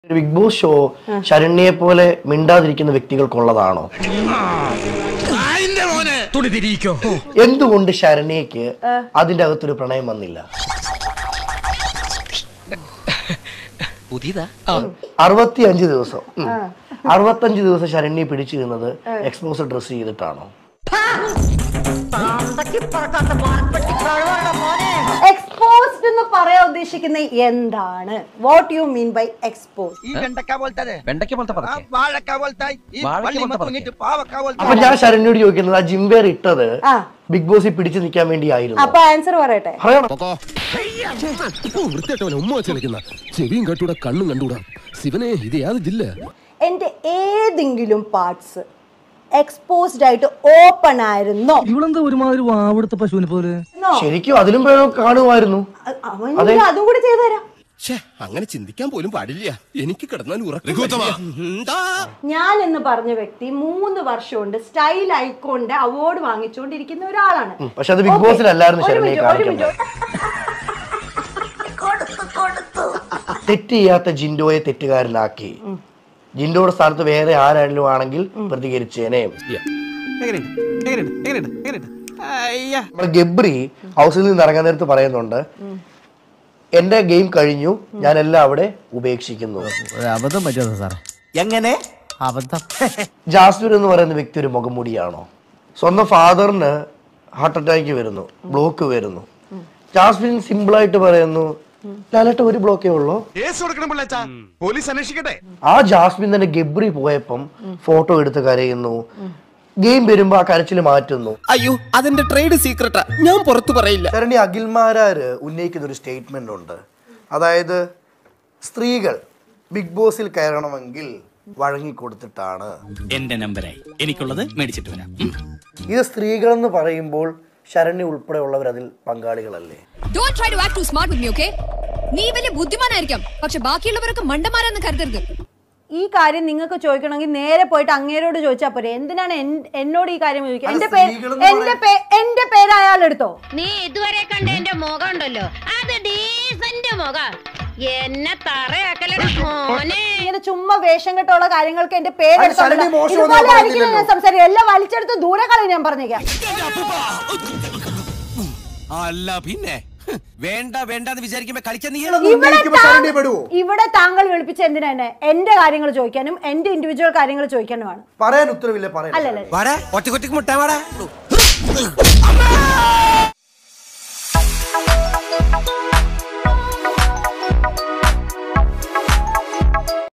ഒരു big boss show ശരണ്യെ പോലെ മിണ്ടാതിരിക്കുന്ന വ്യക്തികൾക്കുള്ളതാണോ തുണി തിരിയിക്കോ എന്തുകൊണ്ട് ശരണ്യക്ക് അതിന്റെ അകത്തൊരു പ്രണയം വന്നില്ല പുതിയതാ അറുപത്തി അഞ്ച് ദിവസം ഉം. അറുപത്തഞ്ച് ദിവസം ശരണ്യെ പിടിച്ചു നിന്നത് എക്സ്പോസ് ഡ്രസ് ചെയ്തിട്ടാണോ എക്സ്പോസ്ഡ് എന്ന് പറയാൻ ഉദ്ദേശിക്കുന്ന എന്താണ് what you mean by expose ഈ വെണ്ടക്ക പോലത്തെ വെണ്ടയ്ക്ക പോലത്തെ ആ പറിക്കേ വാഴക്ക പോലത്തെ ഈ വാഴക്ക വള്ളി പോലത്തെ മത്തങ്ങിട്ട് പാവക്ക പോലത്തെ അപ്പൊ ഞാൻ ശരണ്യോട് ചോദിക്കുന്നത് ആ ജിംബേർ ഇട്ടത് ആ. ബിഗ് ബോസിൽ പിടിച്ചു നിൽക്കാൻ വേണ്ടി ആയിരുന്നു അപ്പൊ ആൻസർ പറയട്ടെ പറയണം വൃത്തിയായിട്ടവനെ ഉമ്മ വെച്ച് കളിക്കുന്ന ചെവിയും കട്ടൂടാ കണ്ണും കണ്ടൂടാ ശിവനെ ഇത് യാത് ജില്ല എന്റെ ഏതെങ്കിലും പാർട്സ് എക്സ്പോസ്ഡ് ആയിട്ട് ഓപ്പൺ ആയിരുന്നോ ഇവളെന്താ ഒരുമാതിരി വാവെടുത്ത പശുവിനെ പോലെ No. ശരിക്കും അതിലും വേണം കാണുമായിരുന്നു അ- അവൻ അതും കൂടി ചെയ്തു തരാം അങ്ങനെ ചിന്തിക്കാൻ പോലും പാടില്ല എനിക്ക് കിടന്നാൽ ഉറക്കം ഞാൻ എന്ന് പറഞ്ഞ വ്യക്തി മൂന്ന് വർഷം കൊണ്ട് സ്റ്റൈൽ ഐക്കോണിന്റെ അവാർഡ് വാങ്ങിച്ചുകൊണ്ടിരിക്കുന്ന ഒരാളാണ് പക്ഷെ അത് ബിഗ് Okay. ബോസിലല്ലായിരുന്നു ഒരു ശരണ്യെ minute, ഒരു കാണിക്കുന്നത് minute. തെറ്റ് ചെയ്യാത്ത ജിൻഡോയെ തെറ്റുകാരനാക്കി ജിൻഡോയുടെ സ്ഥാനത്ത് വേറെ ആരാണെങ്കിലും ആണെങ്കിൽ പ്രതികരിച്ചേനെ നമ്മുടെ ഗബ്രി ഹൗസിൽ നിന്ന് ഇറങ്ങാൻ നേരത്ത് പറയുന്നുണ്ട് എന്റെ ഗെയിം കഴിഞ്ഞു ഞാൻ എല്ലാം അവിടെ ഉപേക്ഷിക്കുന്നു അബദ്ധം പറ്റിയതാ സാറേ എങ്ങനെ അബദ്ധം ജാസ്മിൻ എന്ന് പറയുന്ന വ്യക്തി ഒരു മുഖംമൂടിയാണോ സ്വന്തം ഫാദറിന് ഹാർട്ട് അറ്റാക്ക് വരുന്നു ബ്ലോക്ക് വരുന്നു ജാസ്മിൻ സിമ്പിൾ ആയിട്ട് പറയുന്നു ലാലേട്ട ഒരു ബ്ലോക്കേ ഉള്ളൂ കേസ് കൊടുക്കണം പിള്ളേച്ചാ പോലീസ് അന്വേഷിക്കട്ടെ ആ ജാസ്മിൻ തന്നെ ഗബ്രി പോയപ്പം ഫോട്ടോ എടുത്ത് കരയുന്നു ഗെയിം വരുമ്പോ ആ കരച്ചിൽ മാറ്റുന്നു അയ്യോ അതെന്റെ ട്രേഡ് സീക്രട്ടാ ഞാൻ പുറത്തു പറയില്ല ശരണി അഖിൽമാരാര് ഉന്നയിക്കുന്ന ഒരു സ്റ്റേറ്റ്മെന്റ് ഉണ്ട് അതായത് സ്ത്രീകൾ ബിഗ് ബോസിൽ കയറണമെങ്കിൽ വഴങ്ങിക്കൊടുത്തിട്ടാണ് എന്റെ നമ്പരായി എനിക്കുള്ളത് മേടിച്ചിട്ട് വരാം ഇത് സ്ത്രീകൾ എന്ന് പറയുമ്പോൾ ശരണ്യ ഉൾപ്പെടെയുള്ളവർ അതിൽ പങ്കാളികളല്ലേ don't try to act too smart with me okay നീ വലിയ ബുദ്ധിമാനായിരിക്കാം പക്ഷെ ബാക്കിയുള്ളവരൊക്കെ മണ്ടന്മാരെന്ന് കരുതരുത് ഈ കാര്യം നിങ്ങൾക്ക് ചോദിക്കണമെങ്കിൽ നേരെ പോയിട്ട് അങ്ങേരോട് ചോദിച്ചാൽ പോരെ എന്തിനാണ് എൻ- എന്നോട് ഈ കാര്യം ചോദിക്കുക അല്ല, എന്റെ പേര് സ്ത്രീകളെന്ന് എന്റെ പേ- എന്റെ പേര് അയാൾ എടുത്തോ നീ ഇതുവരെ കണ്ട എന്റെ മുഖം ഉണ്ടല്ലോ അത് ഡീസന്റ് മുഖം എന്നെ തറയാക്കലട മോനെ ഇങ്ങനെ ചുമ്മാ വേഷം കെട്ടുള്ള കാര്യങ്ങൾക്ക് എന്റെ പേര് അത് എടുത്തോണ്ടല്ലോ. ശരണ്യ മോശം ഒന്നും ഇതുപോലെ ആയിരിക്കില്ല ഞാൻ പറഞ്ഞില്ലല്ലോ. സംസാരിക്കുക എല്ലാം വലിച്ചെടുത്ത് ദൂരെ കളയും ഞാൻ പറഞ്ഞേക്കാം അല്ല പിന്നെ വേണ്ട വേണ്ടെന്ന് വിചാരിക്കുമ്പോ കളിച്ച നീ ഇവിടെ ഉന്നയിക്കുമ്പോ താ- ശരണ്യ പെടുവോ? ഇവിടെ താങ്കൾ വിളിപ്പിച്ച എന്തിനാ എന്നെ എന്റെ കാര്യങ്ങൾ ചോദിക്കാനും എന്റെ ഇൻഡിവിജ്വൽ കാര്യങ്ങൾ ചോദിക്കാനുമാണ് പറയാൻ ഉത്തരവില്ല പറയാൻ അല്ലല്ല വാടാ ഒറ്റക്കൊറ്റക്ക് മുട്ടാ വാടാ